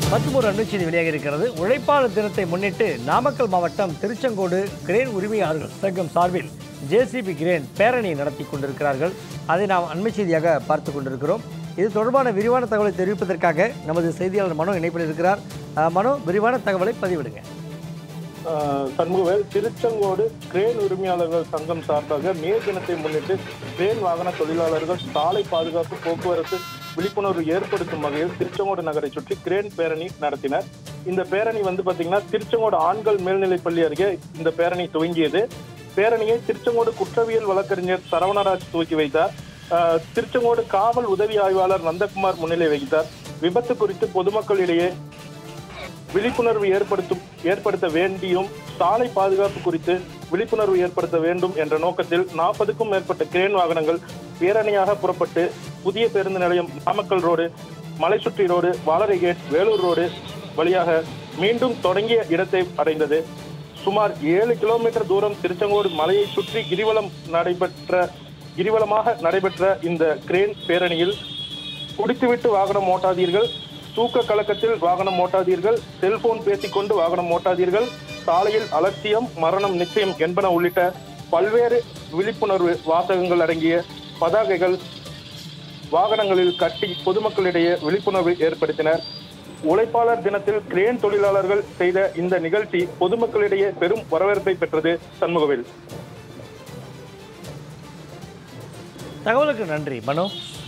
மற்றும் ஒரு அண்மை செய்தி வெளியாக இருக்கிறது உழைப்பாளர் தினத்தை முன்னிட்டு நாமக்கல் மாவட்டம் திருச்செங்கோடு கிரேன் உரிமையாளர்கள் சங்கம் சார்பில் ஜேசிபி கிரேன் பேரணி நடத்தி கொண்டிருக்கிறார்கள் அதை நாம் அண்மை செய்தியாக பார்த்து கொண்டிருக்கிறோம் இது தொடர்பான விரிவான தகவலை தெரிவிப்பதற்காக நமது செய்தியாளர் மனோ இணைப்பில் இருக்கிறார் அஹ், மனோ விரிவான தகவலை பதிவிடுங்க ஆஹ் சண்முகவேல் திருச்செங்கோடு கிரேன் உரிமையாளர்கள் சங்கம் சார்பாக மே தினத்தை முன்னிட்டு கிரேன் வாகன தொழிலாளர்கள் சாலை பாதுகாப்பு போக்குவரத்து விழிப்புணர்வு ஏற்படுத்தும் வகையில் திருச்செங்கோடு நகரை சுற்றி கிரேன் பேரணி நடத்தினர் இந்த பேரணி வந்து பாத்தீங்கன்னா திருச்செங்கோடு ஆண்கள் மேல்நிலைப் பள்ளி அருகே இந்த பேரணி துவங்கியது பேரணியை திருச்செங்கோடு குற்றவியல் வழக்கறிஞர் சரவணராஜ் துவக்கி வைத்தார் ஆஹ் திருச்செங்கோடு காவல் உதவி ஆய்வாளர் நந்தகுமார் முன்னிலை வகித்தார் விபத்து குறித்து பொதுமக்களிடையே விழிப்புணர்வு ஏற்படுத்தும் ஏற்படுத்த வேண்டியும் சாலை பாதுகாப்பு குறித்து விழிப்புணர்வு ஏற்படுத்த வேண்டும் என்ற நோக்கத்தில் நாற்பதுக்கும் மேற்பட்ட கிரேன் வாகனங்கள் பேரணியாக புறப்பட்டு புதிய பேருந்து நிலையம் Namakkal road Malaisutri road Valarai gate Vellore road வழியாக மீண்டும் தொடங்கிய இடத்தை அடைந்தது சுமார் ஏழு கிலோமீட்டர் தூரம் திருச்செங்கோடு மலையை சுற்றி கிரிவலம் நடைபெற்ற கிரிவலமாக நடைபெற்ற இந்த கிரேன் பேரணியில் குடித்துவிட்டு வாகனம் ஓட்டாதீர்கள் தூக்க கலக்கத்தில் வாகனம் ஓட்டாதீர்கள் செல்போன் பேசிக்கொண்டு வாகனம் ஓட்டாதீர்கள் சாலையில் அலட்சியம் மரணம் நிச்சயம் என்பன உள்ளிட்ட பல்வேறு விழிப்புணர்வு வாசகங்கள் அடங்கிய பதாகைகள் வாகனங்களில் கட்டி பொதுமக்களிடையே விழிப்புணர்வு ஏற்படுத்தினர் உழைப்பாளர் தினத்தில் கிரேன் தொழிலாளர்கள் செய்த இந்த நிகழ்ச்சி பொதுமக்களிடையே பெரும் வரவேற்பை பெற்றது சண்முகவேல் தகவலுக்கு நன்றி மனோ